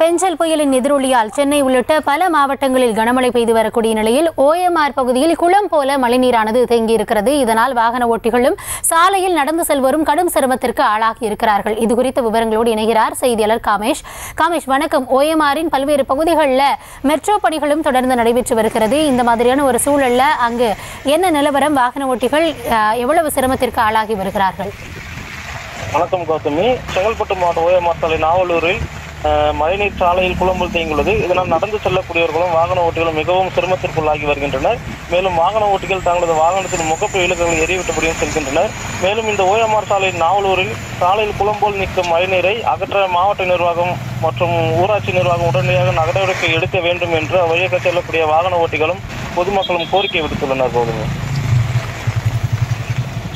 பெஞ்சல் புயலின் எதிரொலியால் சென்னை உள்ளிட்ட பல மாவட்டங்களில் கனமழை பெய்து வரக்கூடிய நிலையில் ஓஎம்ஆர் பகுதியில் குளம் போல மழைநீரானது தேங்கியிருக்கிறது இதனால் வாகன ஓட்டிகளும் சாலையில் நடந்து செல்வோரும் கடும் சிரமத்திற்கு ஆளாகி இருக்கிறார்கள் இது குறித்த விவரங்களோடு இணைகிறார் செய்தியாளர் காமேஷ் காமேஷ் வணக்கம் ஓஎம்ஆரின் பல்வேறு பகுதிகளில் மெட்ரோ பணிகளும் தொடர்ந்து நடைபெற்று வருகிறது இந்த மாதிரியான ஒரு சூழல்ல அங்கு என்ன நிலவரம் வாகன ஓட்டிகள் அஹ், எவ்வளவு சிரமத்திற்கு ஆளாகி வருகிறார்கள் வணக்கம் கௌதமி செங்கல்பட்டு மாவட்ட ஓயமார் சாலை நாவலூரில் அஹ், மழைநீர் சாலையில் குளம்பல் தேங்கியுள்ளது இதனால் நடந்து செல்லக்கூடியவர்களும் வாகன ஓட்டிகளும் மிகவும் சிரமத்திற்குள்ளாகி வருகின்றனர் மேலும் வாகன ஓட்டிகள் தங்களது வாகனத்தில் முகப்பு விளக்குகளை எரிவிட்டபடியும் செல்கின்றனர் மேலும் இந்த ஓயமார் சாலை நாவலூரில் சாலையில் குளம்போல் நிற்கும் மழைநீரை அகற்ற மாவட்ட நிர்வாகம் மற்றும் ஊராட்சி நிர்வாகம் உடனடியாக நடவடிக்கை எடுக்க வேண்டும் என்று வழியாக செல்லக்கூடிய வாகன ஓட்டிகளும் பொதுமக்களும் கோரிக்கை விடுத்துள்ளனர் கௌதமி